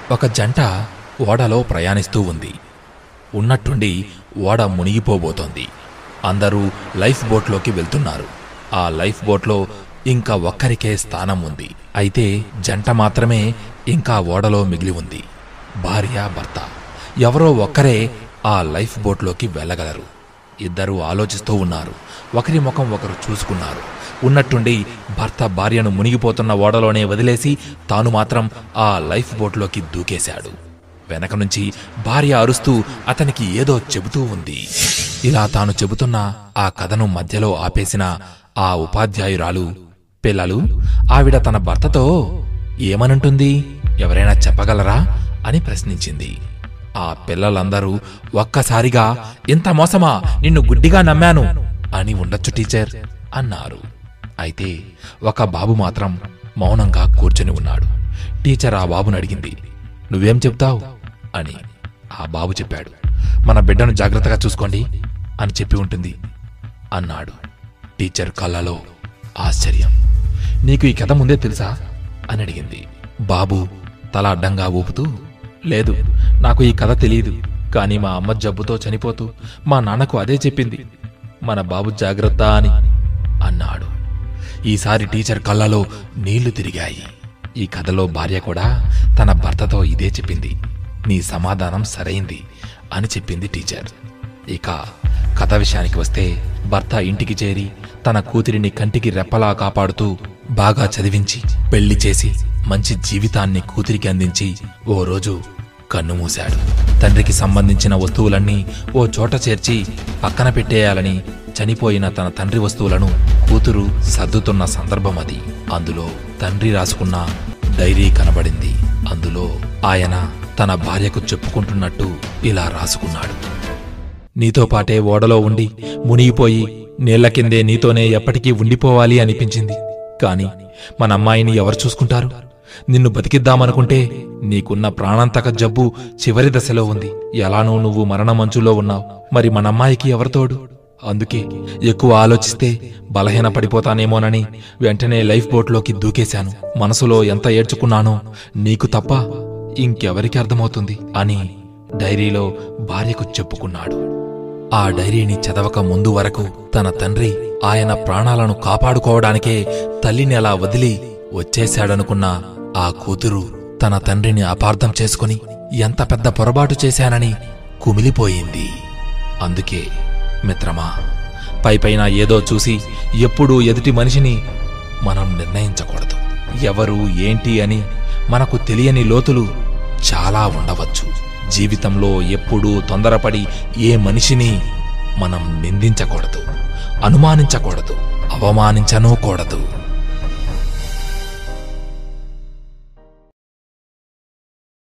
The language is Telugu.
ఒక జంట ఓడలో ప్రయాణిస్తూ ఉంది ఉన్నట్టుండి ఓడ మునిగిపోబోతోంది అందరూ లైఫ్ బోట్లోకి వెళ్తున్నారు ఆ లైఫ్ బోట్లో ఇంకా ఒక్కరికే స్థానం ఉంది అయితే జంట మాత్రమే ఇంకా ఓడలో మిగిలి ఉంది భార్య భర్త ఎవరో ఒక్కరే ఆ లైఫ్ బోట్లోకి వెళ్ళగలరు ఇద్దరూ ఆలోచిస్తూ ఉన్నారు ఒకరి ముఖం ఒకరు చూసుకున్నారు ఉన్నట్టుండి భర్త భార్యను మునిగిపోతున్న ఓడలోనే వదిలేసి తాను మాత్రం ఆ లైఫ్ బోట్లోకి దూకేశాడు వెనక నుంచి భార్య అరుస్తూ అతనికి ఏదో చెబుతూ ఉంది ఇలా తాను చెబుతున్న ఆ కథను మధ్యలో ఆపేసిన ఆ ఉపాధ్యాయురాలు పిల్లలు ఆవిడ తన భర్తతో ఏమనంటుంది ఎవరైనా చెప్పగలరా అని ప్రశ్నించింది ఆ పిల్లలందరూ ఒక్కసారిగా ఇంత మోసమా నిన్ను గుడ్డిగా నమ్మాను అని ఉండొచ్చు టీచర్ అన్నారు అయితే ఒక బాబు మాత్రం మౌనంగా కూర్చొని ఉన్నాడు టీచర్ ఆ బాబును అడిగింది నువ్వేం చెప్తావు అని ఆ బాబు చెప్పాడు మన బిడ్డను జాగ్రత్తగా చూసుకోండి అని చెప్పి ఉంటుంది అన్నాడు టీచర్ కళ్ళలో ఆశ్చర్యం నీకు ఈ కథ ముందే తెలుసా అని అడిగింది బాబు తల అడ్డంగా ఊపుతూ లేదు నాకు ఈ కథ తెలియదు కానీ మా అమ్మ జబ్బుతో చనిపోతూ మా నాన్నకు అదే చెప్పింది మన బాబు జాగ్రత్త అని అన్నాడు ఈసారి టీచర్ కళ్ళలో నీళ్లు తిరిగాయి ఈ కథలో భార్య కూడా తన భర్తతో ఇదే చెప్పింది నీ సమాధానం సరైంది అని చెప్పింది టీచర్ ఇక కథ విషయానికి వస్తే భర్త ఇంటికి చేరి తన కూతురిని కంటికి రెప్పలా కాపాడుతూ బాగా చదివించి పెళ్లి చేసి మంచి జీవితాన్ని కూతురికి అందించి ఓ రోజు కన్నుమూశాడు తండ్రికి సంబంధించిన వస్తువులన్నీ ఓ చోట చేర్చి పక్కన పెట్టేయాలని చనిపోయిన తన తండ్రి వస్తువులను కూతురు సర్దుతున్న సందర్భం అది అందులో తండ్రి రాసుకున్న డైరీ కనబడింది అందులో ఆయన తన భార్యకు చెప్పుకుంటున్నట్టు ఇలా రాసుకున్నాడు నీతో పాటే ఓడలో ఉండి మునిగిపోయి నీళ్ల కిందే నీతోనే ఎప్పటికీ ఉండిపోవాలి అనిపించింది కాని మన అమ్మాయిని ఎవరు చూసుకుంటారు నిన్ను బతికిద్దామనుకుంటే నీకున్న ప్రాణాంతక జబ్బు చివరి దశలో ఉంది ఎలానో నువ్వు మరణమంచులో ఉన్నావు మరి మన అమ్మాయికి ఎవరితోడు అందుకే ఎక్కువ ఆలోచిస్తే బలహీన పడిపోతానేమోనని వెంటనే లైఫ్ బోట్లోకి దూకేశాను మనసులో ఎంత ఏడ్చుకున్నానో నీకు తప్ప ఇంకెవరికి అర్థమవుతుంది అని డైరీలో భార్యకు చెప్పుకున్నాడు ఆ డైరీని చదవక ముందు వరకు తన తండ్రి ఆయన ప్రాణాలను కాపాడుకోవడానికే తల్లిని అలా వదిలి వచ్చేశాడనుకున్న ఆ కూతురు తన తండ్రిని అపార్థం చేసుకుని ఎంత పెద్ద పొరపాటు చేశానని కుమిలిపోయింది అందుకే మిత్రమా పైపైన ఏదో చూసి ఎప్పుడూ ఎదుటి మనిషిని మనం నిర్ణయించకూడదు ఎవరు ఏంటి అని మనకు తెలియని లోతులు చాలా ఉండవచ్చు జీవితంలో ఎప్పుడూ తొందరపడి ఏ మనిషిని మనం నిందించకూడదు అనుమానించకూడదు అవమానించనూ కూడదు